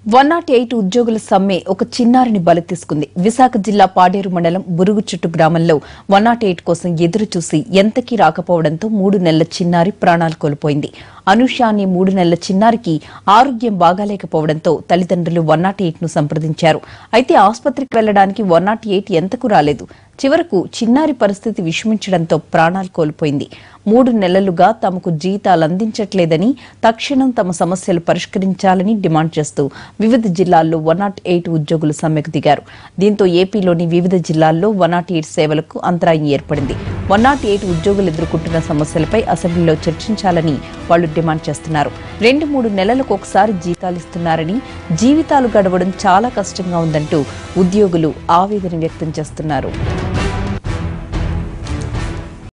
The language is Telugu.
వన్ నాట్ ఎయిట్ ఉద్యోగుల సమ్మె ఒక చిన్నారిని బలి తీసుకుంది విశాఖ జిల్లా పాడేరు మండలం బురుగుచుట్టు గ్రామంలో వన్ నాట్ ఎయిట్ కోసం ఎదురు చూసి ఎంతకీ రాకపోవడంతో మూడు నెలల చిన్నారి ప్రాణాలు కోల్పోయింది అనుష అనే మూడు నెలల చిన్నారికి ఆరోగ్యం బాగాలేకపోవడంతో తల్లిదండ్రులు వన్ నాట్ ఎయిట్ ను సంప్రదించారు అయితే ఆసుపత్రికి వెళ్లడానికి వన్ నాట్ ఎయిట్ ఎంతకు రాలేదు చివరకు చిన్నారి పరిస్థితి విషమించడంతో ప్రాణాలు కోల్పోయింది మూడు నెలలుగా తమకు జీతాలు అందించట్లేదని తక్షణం తమ సమస్యలు పరిష్కరించాలని డిమాండ్ చేస్తూ వివిధ జిల్లాల్లో వన్ నాట్ ఎయిట్ ఉద్యోగులు సమ్మెకు దిగారు దీంతో ఏపీలోని వివిధ జిల్లాల్లో వన్ నాట్ ఎయిట్ సేవలకు అంతరాయం ఏర్పడింది వన్ నాట్ ఎయిట్ ఉద్యోగులు ఎదుర్కొంటున్న సమస్యలపై అసెంబ్లీలో చర్చించాలని వాళ్లు డిమాండ్ చేస్తున్నారు రెండు మూడు నెలలకు ఒకసారి జీతాలు ఇస్తున్నారని జీవితాలు గడవడం చాలా కష్టంగా ఉందంటూ ఉద్యోగులు ఆవేదన వ్యక్తం చేస్తున్నారు